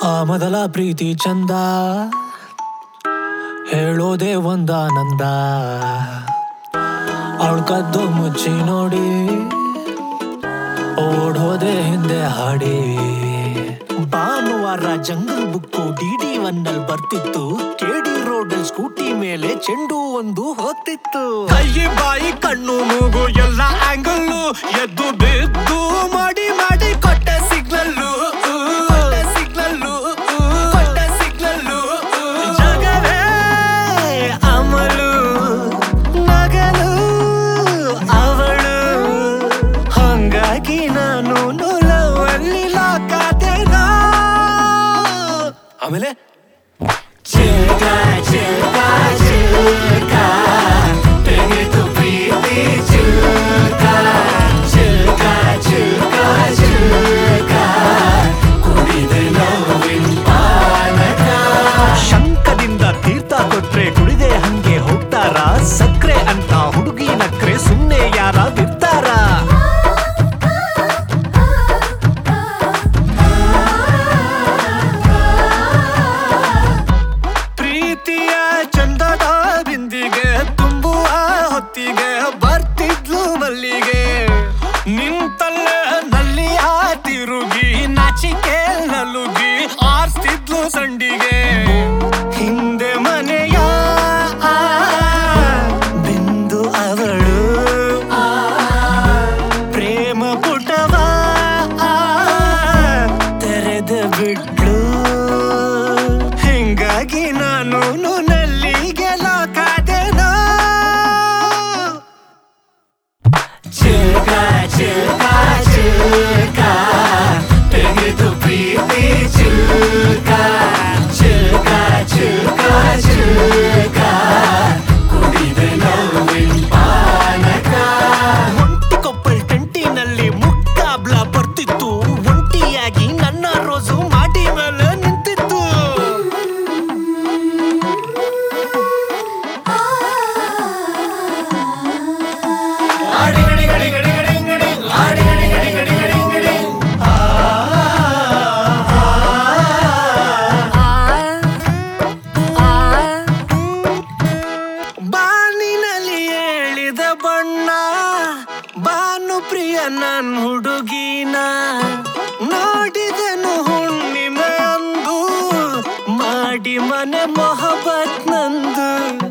ಆ ಮೊದಲ ಪ್ರೀತಿ ಚಂದ ಹೇಳೋದೇ ಒಂದಾನಂದ ಅವಳ ಕದ್ದು ಮುಚ್ಚಿ ನೋಡಿ ಓಡೋದೆ ಹಿಂದೆ ಹಾಡಿ ಭಾನುವಾರ ಜಂಗಲ್ ಬುಕ್ಕು ಡಿ ಡಿ ಒನ್ನಲ್ಲಿ ಬರ್ತಿತ್ತು ಕೆಡಿ ರೋಡ್ ಸ್ಕೂಟಿ ಮೇಲೆ ಚೆಂಡು ಒಂದು ಹೋಗ್ತಿತ್ತು ಕೈ ಬಾಯಿ ಕಣ್ಣು ಮೂಗು ಎಲ್ಲ ಆಂಗಲ್ಲು ಎದ್ದು ಬಿದ್ದು ಮಾಡಿ ಮಾಡಿ ಕೊಟ್ಟೆ ಸಿಗ್ನಲ್ಲು ಕೊಟ್ಟೆ ಸಿಗ್ನಲ್ಲು ಕೊಟ್ಟೆ ಸಿಗ್ನಲ್ಲು ಜಗವೇ ಅಮಲು ನಗಲು ಅವಳು ಹಂಗಾಗಿ ನಾನು ನೂಲಲ್ಲಿ ಲಾಕಾದೇನೋ ಆಮೇಲೆ ಚಿಲ್ಕ ಚಿಲ್ಕ ಚಿಲ್ಕ ತೆಗೆದು ಪ್ರೀತಿ ಚಿಲ್ಕ ಚಿಲ್ಕ ಚಿಲ್ಕ ಚಿಲ್ಕ ಕುಡಿದೆ ನೋವಿನ ಪಾನಕ ಶಂಕದಿಂದ ತೀರ್ಥ ಕೊಟ್ರೆ ಕುಡಿದೆ ಹಂಗೆ ಹೋಗ್ತಾರ ಸಕ್ರೆ ಅಂತ ಹುಡುಗಿ ನಕ್ರೆ ಸುಮ್ನೆ ಯಾರ ಬಿಡ್ತಾರ ಪ್ರೀತಿಯ ಚಂದದ ಬಿಂದಿಗೆ ತುಂಬುವ ಹೊತ್ತಿಗೆ ಬರ್ತಿದ್ಲು ಮಲ್ಲಿಗೆ ನಿಂತಲ್ಲೇ ನಲ್ಲಿಯ ತಿರುಗಿ ನಾಚಿಕೆ ನಲುಗಿ ಆರ್ಸ್ತಿದ್ಲು ಸಂಡಿಗೆ ಹಿಂದೆ ಮನೆಯ ಆ ಬಿಂದು ಅವಳು ಪ್ರೇಮ ಪುಟವ ತೆರೆದ ಬಿಟ್ಲು ಹಿಂಗಾಗಿ ನಾನು ನಲ್ಲಿಗೆ ಲಾಕಾದೆನೋ ಚಿಲ್ಕ ಚಿಲ್ಕ ಚಿಲ್ಕ ತೆಗೆದು ಪ್ರೀತಿ ಚಿಲ್ಕ ಚಿಲ್ಕ ಚಿಲ್ಕ ಚಿಲ್ಕ ಕುಡಿದೆ ನೋವಿನ ಪಾನಕ ಒಂಟಿ ಕೊಪ್ಪಲ್ ಟೆಂಟಿನಲ್ಲಿ ಮುಕ್ಕಾಬ್ಲ ಬರ್ತಿತ್ತು ಒಂಟಿಯಾಗಿ ನನ್ನ ರೋಸು ಮಾಡಿ ಮೇಲೆ ನಿಂತಿತ್ತು ಬಾನಿನಲ್ಲಿ ಹೇಳಿದ ಬಣ್ಣ ಬಾನು ಪ್ರಿಯ ನನ್ ಹುಡುಗಿನ ನೋಡಿದನು ಹುಣ್ಣಿಮೆ ಅಂದು ಮಾಡಿ ಮನೆ ಮೊಹಬತ್ ನಂದು